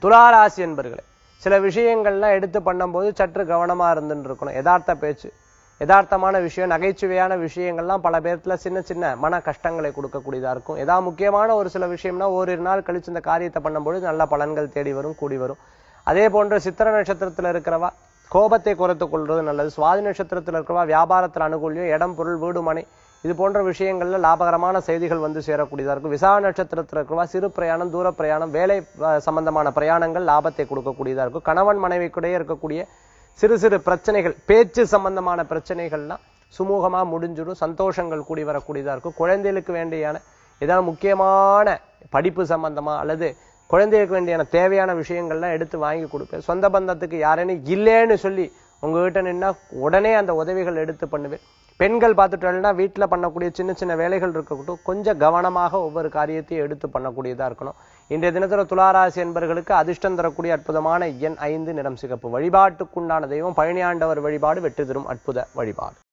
துளாராசி என்பர்களே சில விஷயங்கள்லாம் எடுத்து பண்ணும்போது சற்று கவனமா இருந்துட்டு இருக்கணும் யதார்த்த பேச்சு யதார்த்தமான விஷயம் நகைச்சுவையான விஷயங்கள்லாம் பல பேர்த்துல சின்ன சின்ன மன கஷ்டங்களை கொடுக்கக்கூடியதா இருக்கும் ஏதாவது முக்கியமான ஒரு சில விஷயம்னா ஓரிரு நாள் கழிச்சு இந்த காரியத்தை பண்ணும்பொழுது நல்ல பலன்கள் தேடி வரும் கூடி வரும் அதே போன்ற சித்திர நட்சத்திரத்துல இருக்கிறவா கோபத்தை குறைத்துக் கொள்வது நல்லது சுவாதி நட்சத்திரத்துல இருக்கிறவா வியாபாரத்துல அனுகூல்யம் இடம் பொருள் வீடு மனை இது போன்ற விஷயங்கள்ல லாபகரமான செய்திகள் வந்து சேரக்கூடியதா இருக்கும் விசாக நட்சத்திரத்துல இருக்கிறவா சிறு பிரயாணம் தூர பிரயாணம் வேலை அஹ், சம்பந்தமான பிரயாணங்கள் லாபத்தை கொடுக்கக்கூடியதா இருக்கும் கணவன் மனைவிக்குடைய இருக்கக்கூடிய சிறு சிறு பிரச்சனைகள் பேச்சு சம்பந்தமான பிரச்சனைகள்லாம் சுமூகமா முடிஞ்சிடும் சந்தோஷங்கள் கூடி வரக்கூடியதா இருக்கும் குழந்தைகளுக்கு வேண்டியான ஏதாவது முக்கியமான படிப்பு சம்பந்தமா அல்லது குழந்தைகளுக்கு வேண்டியான தேவையான விஷயங்கள்லாம் எடுத்து வாங்கி கொடுப்பேன் சொந்த பந்தத்துக்கு யாரேனும் இல்லைன்னு சொல்லி உங்ககிட்ட நின்னா உடனே அந்த உதவிகள் எடுத்து பண்ணுவேன் பெண்கள் பார்த்துட்டோம்னா வீட்டில் பண்ணக்கூடிய சின்ன சின்ன வேலைகள் இருக்கட்டும் கொஞ்சம் கவனமாக ஒவ்வொரு காரியத்தையும் எடுத்து பண்ணக்கூடியதா இருக்கணும் இன்றைய தினத்துல துளாராசி என்பவர்களுக்கு அதிர்ஷ்டம் தரக்கூடிய அற்புதமான எண் ஐந்து நிறம் சிகப்பு வழிபாட்டுக்குண்டான தெய்வம் பழனியாண்டவர் வழிபாடு வெற்றி தரும் அற்புத வழிபாடு